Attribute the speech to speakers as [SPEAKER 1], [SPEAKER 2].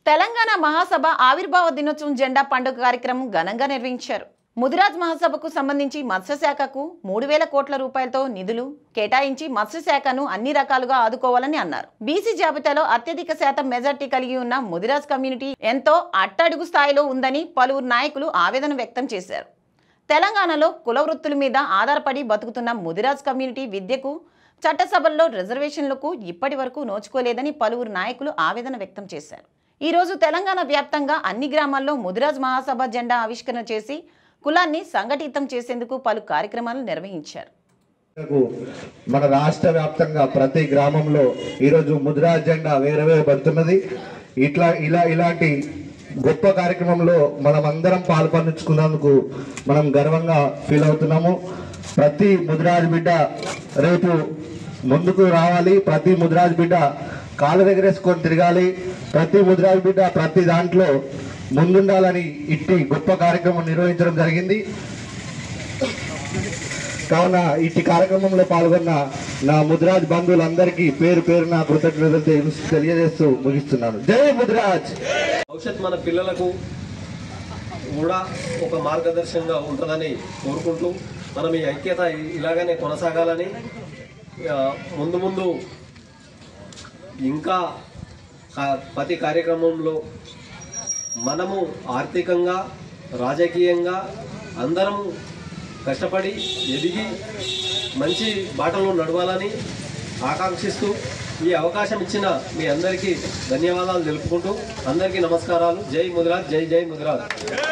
[SPEAKER 1] తెలంగాణ మహాసభ ఆవిర్భావ దినోత్సవం జెండా పండుగ కార్యక్రమం ఘనంగా నిర్వహించారు ముదిరాజ్ మహాసభకు సంబంధించి మత్స్యశాఖకు మూడు వేల కోట్ల రూపాయలతో నిధులు కేటాయించి మత్స్యశాఖను అన్ని రకాలుగా ఆదుకోవాలని అన్నారు బీసీ జాబితాలో అత్యధిక శాతం మెజార్టీ కలిగి ఉన్న ముదిరాజ్ కమ్యూనిటీ ఎంతో అట్టడుగు స్థాయిలో ఉందని పలువురు నాయకులు ఆవేదన వ్యక్తం చేశారు తెలంగాణలో కుల వృత్తుల మీద ఆధారపడి బతుకుతున్న ముదిరాజ్ కమ్యూనిటీ విద్యకు చట్టసభల్లో రిజర్వేషన్లకు ఇప్పటి వరకు నోచుకోలేదని పలువురు నాయకులు ఆవేదన వ్యక్తం చేశారు ఈ రోజు తెలంగాణ వ్యాప్తంగా అన్ని గ్రామాల్లో ముదిరాజ్ మహాసభ జెండా ఆవిష్కరణ చేసి కులాన్ని సంఘటితం చేసేందుకు పలు కార్యక్రమాలు నిర్వహించారు
[SPEAKER 2] కు మన రాష్ట్ర వ్యాప్తంగా ప్రతి గ్రామంలో ఈరోజు ముద్రా జెండా వేరవేయబడుతున్నది ఇట్లా ఇలా ఇలాంటి గొప్ప కార్యక్రమంలో మనం అందరం పాల్పంచుకున్నందుకు మనం గర్వంగా ఫీల్ అవుతున్నాము ప్రతి ముద్రాజ్ బిడ్డ రేపు ముందుకు రావాలి ప్రతి ముద్రాజ్ బిడ్డ కాళ్ళ దగ్గరేసుకొని తిరగాలి ప్రతి ముద్రాజ్ బిడ్డ ప్రతి దాంట్లో ముందుండాలని ఇట్టి గొప్ప కార్యక్రమం నిర్వహించడం జరిగింది కావున ఇట్టి కార్యక్రమంలో పాల్గొన్న నా ముద్రాజ్ బంధువులందరికీ పేరు పేరు నా కృతజ్ఞతలు తెలు- తెలియజేస్తూ ముగిస్తున్నాను జై ముద్రాజ్
[SPEAKER 3] భవిష్యత్ మన పిల్లలకు కూడా ఒక మార్గదర్శనంగా ఉంటుందని కోరుకుంటూ మనం ఈ ఐక్యత ఇలాగనే కొనసాగాలని ఆ, ముందు ముందు ఇంకా కా- ప్రతి కార్యక్రమంలో మనము ఆర్థికంగా రాజకీయంగా అందరం కష్టపడి ఎదిగి మంచి బాటలో నడవాలని ఆకాంక్షిస్తూ ఈ అవకాశం ఇచ్చిన మీ అందరికీ ధన్యవాదాలు తెలుపుకుంటూ అందరికీ నమస్కారాలు జై ముదిరాజ్ జై జై ముదిరాజ్